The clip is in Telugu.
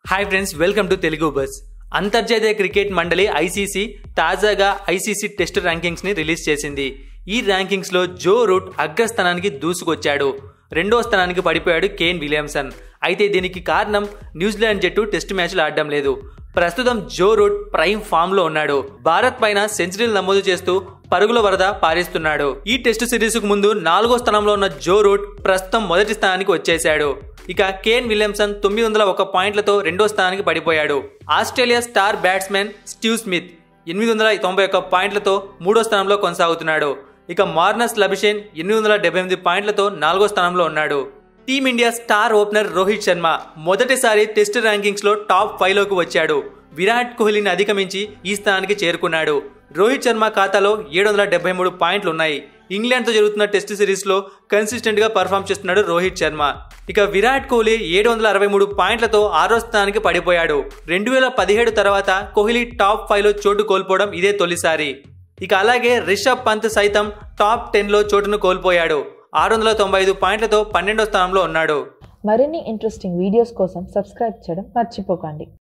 hi friends welcome to Telugu bus అంతర్జాతీయ క్రికెట్ మండలి ఐసీసీ తాజాగా ఐసీసీ టెస్ట్ ర్యాంకింగ్స్ ని రిలీజ్ చేసింది ఈ ర్యాంకింగ్స్ లో జో రూట్ అగ్రస్థానానికి దూసుకొచ్చాడు రెండో స్థానానికి పడిపోయాడు కేన్ విలియమ్సన్ అయితే దీనికి కారణం న్యూజిలాండ్ జట్టు టెస్ట్ మ్యాచ్లు ఆడడం లేదు ప్రస్తుతం జో రూట్ ప్రైమ్ ఫామ్ లో ఉన్నాడు భారత్ పైన సెంచరీలు నమోదు చేస్తూ పరుగుల వరద పారిస్తున్నాడు ఈ టెస్ట్ సిరీస్ కు ముందు నాలుగో స్థానంలో ఉన్న జో రూట్ ప్రస్తుతం మొదటి స్థానానికి వచ్చేశాడు ఇక కేన్ విలియమ్సన్ తొమ్మిది వందల ఒక పాయింట్లతో రెండో స్థానానికి పడిపోయాడు Australia star batsmen Steve Smith ఎనిమిది వందల తొంభై ఒక్క పాయింట్లతో మూడో స్థానంలో కొనసాగుతున్నాడు ఇక మార్నస్ లభిషేన్ ఎనిమిది వందల డెబ్బై ఎనిమిది పాయింట్లతో నాలుగో స్థానంలో ఉన్నాడు team India star opener Rohit Sharma మొదటిసారి టెస్ట్ ర్యాంకింగ్స్ లో టాప్ ఫైవ్ లోకి వచ్చాడు విరాట్ కోహ్లీని అధిగమించి ఈ స్థానానికి చేరుకున్నాడు రోహిత్ శర్మ ఖాతాలో ఏడు వందల డెబ్బై మూడు పాయింట్లు ఉన్నాయి ఇంగ్లాండ్తో జరుగుతున్న టెస్ట్ సిరీస్ లో కన్సిస్టెంట్ గా పర్ఫామ్ చేస్తున్నాడు రోహిత్ శర్మ ఇక విరాట్ కోహ్లీ ఏడు వందల అరవై మూడు పాయింట్లతో ఆరో స్థానానికి పడిపోయాడు రెండు వేల పదిహేడు తర్వాత కోహ్లీ టాప్ ఫైవ్ లో చోటు కోల్పోవడం ఇదే తొలిసారి ఇక అలాగే రిషబ్ పంత్ సైతం టాప్ టెన్ లో చోటును కోల్పోయాడు ఆరు వందల తొంభై ఐదు పాయింట్లతో పన్నెండో స్థానంలో ఉన్నాడు మరిన్ని ఇంట్రెస్టింగ్ వీడియోస్ కోసం సబ్స్క్రైబ్ చేయడం మర్చిపోకండి